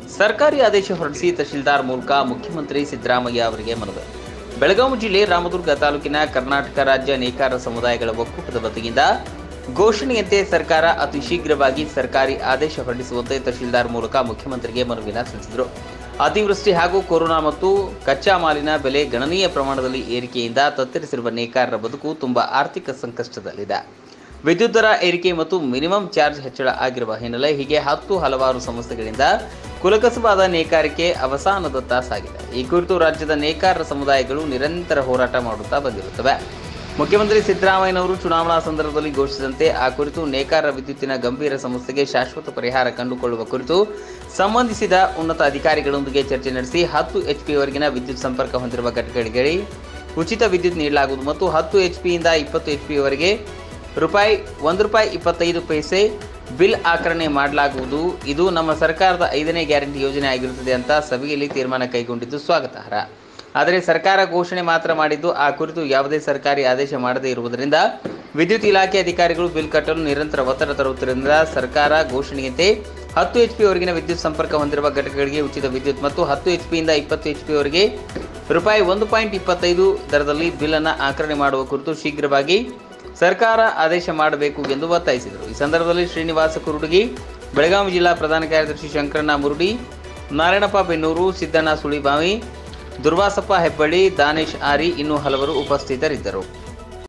ಸರ್ಕಾರಿ ಆದೇಶ ಹೊರಡಿಸಿ ತಹಶೀಲ್ದಾರ್ ಮೂಲಕ ಮುಖ್ಯಮಂತ್ರಿ ಸಿದ್ದರಾಮಯ್ಯ ಅವರಿಗೆ ಮನವಿ ಬೆಳಗಾವಿ ಜಿಲ್ಲೆ ರಾಮದುರ್ಗ ತಾಲೂಕಿನ ಕರ್ನಾಟಕ ರಾಜ್ಯ ನೇಕಾರ ಸಮುದಾಯಗಳ ಒಕ್ಕೂಟದ ವತಿಯಿಂದ ಘೋಷಣೆಯಂತೆ ಸರ್ಕಾರ ಅತಿ ಶೀಘ್ರವಾಗಿ ಸರ್ಕಾರಿ ಆದೇಶ ಹೊರಡಿಸುವಂತೆ ತಹಶೀಲ್ದಾರ್ ಮೂಲಕ ಮುಖ್ಯಮಂತ್ರಿಗೆ ಮನವಿನ ಸಲ್ಲಿಸಿದರು ಅತಿವೃಷ್ಟಿ ಹಾಗೂ ಕೊರೋನಾ ಮತ್ತು ಕಚ್ಚಾ ಮಾಲಿನ ಬೆಲೆ ಗಣನೀಯ ಪ್ರಮಾಣದಲ್ಲಿ ಏರಿಕೆಯಿಂದ ತತ್ತರಿಸಿರುವ ನೇಕಾರರ ಬದುಕು ತುಂಬಾ ಆರ್ಥಿಕ ಸಂಕಷ್ಟದಲ್ಲಿದೆ ವಿದ್ಯುತ್ ದರ ಏರಿಕೆ ಮತ್ತು ಮಿನಿಮಮ್ ಚಾರ್ಜ್ ಹೆಚ್ಚಳ ಆಗಿರುವ ಹಿನ್ನೆಲೆ ಹೀಗೆ ಹತ್ತು ಹಲವಾರು ಸಮಸ್ಯೆಗಳಿಂದ ಕುಲಕಸಬಾದ ನೇಕಾರಿಕೆ ಅವಸಾನದತ್ತ ಸಾಗಿದೆ ಈ ಕುರಿತು ರಾಜ್ಯದ ನೇಕಾರರ ಸಮುದಾಯಗಳು ನಿರಂತರ ಹೋರಾಟ ಮಾಡುತ್ತಾ ಬಂದಿರುತ್ತವೆ ಮುಖ್ಯಮಂತ್ರಿ ಸಿದ್ದರಾಮಯ್ಯನವರು ಚುನಾವಣಾ ಸಂದರ್ಭದಲ್ಲಿ ಘೋಷಿಸಿದಂತೆ ಆ ಕುರಿತು ನೇಕಾರರ ವಿದ್ಯುತ್ತಿನ ಗಂಭೀರ ಸಮಸ್ಯೆಗೆ ಶಾಶ್ವತ ಪರಿಹಾರ ಕಂಡುಕೊಳ್ಳುವ ಕುರಿತು ಸಂಬಂಧಿಸಿದ ಉನ್ನತ ಅಧಿಕಾರಿಗಳೊಂದಿಗೆ ಚರ್ಚೆ ನಡೆಸಿ ಹತ್ತು ಎಚ್ಪಿವರೆಗಿನ ವಿದ್ಯುತ್ ಸಂಪರ್ಕ ಹೊಂದಿರುವ ಘಟಕಗಳಿಗೆ ಉಚಿತ ವಿದ್ಯುತ್ ನೀಡಲಾಗುವುದು ಮತ್ತು ಹತ್ತು ಎಚ್ಪಿಯಿಂದ ಇಪ್ಪತ್ತು ಎಚ್ಪಿಯವರೆಗೆ ರೂಪಾಯಿ ಒಂದು ರೂಪಾಯಿ ಇಪ್ಪತ್ತೈದು ಪೈಸೆ ಬಿಲ್ ಆಕರಣೆ ಮಾಡಲಾಗುವುದು ಇದು ನಮ್ಮ ಸರ್ಕಾರದ ಐದನೇ ಗ್ಯಾರಂಟಿ ಯೋಜನೆ ಆಗಿರುತ್ತದೆ ಅಂತ ಸಭೆಯಲ್ಲಿ ತೀರ್ಮಾನ ಕೈಗೊಂಡಿದ್ದು ಸ್ವಾಗತಾರ್ಹ ಆದರೆ ಸರ್ಕಾರ ಘೋಷಣೆ ಮಾತ್ರ ಮಾಡಿದ್ದು ಆ ಕುರಿತು ಯಾವುದೇ ಸರ್ಕಾರಿ ಆದೇಶ ಮಾಡದೇ ಇರುವುದರಿಂದ ವಿದ್ಯುತ್ ಇಲಾಖೆ ಅಧಿಕಾರಿಗಳು ಬಿಲ್ ಕಟ್ಟಲು ನಿರಂತರ ಒತ್ತಡ ತರುವುದರಿಂದ ಸರ್ಕಾರ ಘೋಷಣೆಯಂತೆ ಹತ್ತು ಎಚ್ ವರೆಗಿನ ವಿದ್ಯುತ್ ಸಂಪರ್ಕ ಹೊಂದಿರುವ ಘಟಕಗಳಿಗೆ ಉಚಿತ ವಿದ್ಯುತ್ ಮತ್ತು ಹತ್ತು ಎಚ್ ಪಿಯಿಂದ ಇಪ್ಪತ್ತು ಎಚ್ ವರೆಗೆ ರೂಪಾಯಿ ಒಂದು ಪಾಯಿಂಟ್ ಇಪ್ಪತ್ತೈದು ದರದಲ್ಲಿ ಬಿಲ್ಲನ್ನು ಆಕರಣೆ ಮಾಡುವ ಕುರಿತು ಶೀಘ್ರವಾಗಿ ಸರ್ಕಾರ ಆದೇಶ ಮಾಡಬೇಕು ಎಂದು ಒತ್ತಾಯಿಸಿದರು ಈ ಸಂದರ್ಭದಲ್ಲಿ ಶ್ರೀನಿವಾಸ ಕುರುಡಗಿ ಬೆಳಗಾವಿ ಜಿಲ್ಲಾ ಪ್ರಧಾನ ಕಾರ್ಯದರ್ಶಿ ಶಂಕರಣ್ಣ ಮುರುಡಿ ನಾರಾಯಣಪ್ಪ ಬೆನ್ನೂರು ಸಿದ್ದಣ್ಣ ಸುಳಿಬಾವಿ ದುರ್ವಾಸಪ್ಪ ಹೆಬ್ಬಳ್ಳಿ ದಾನೇಶ್ ಆರಿ ಇನ್ನೂ ಹಲವರು ಉಪಸ್ಥಿತರಿದ್ದರು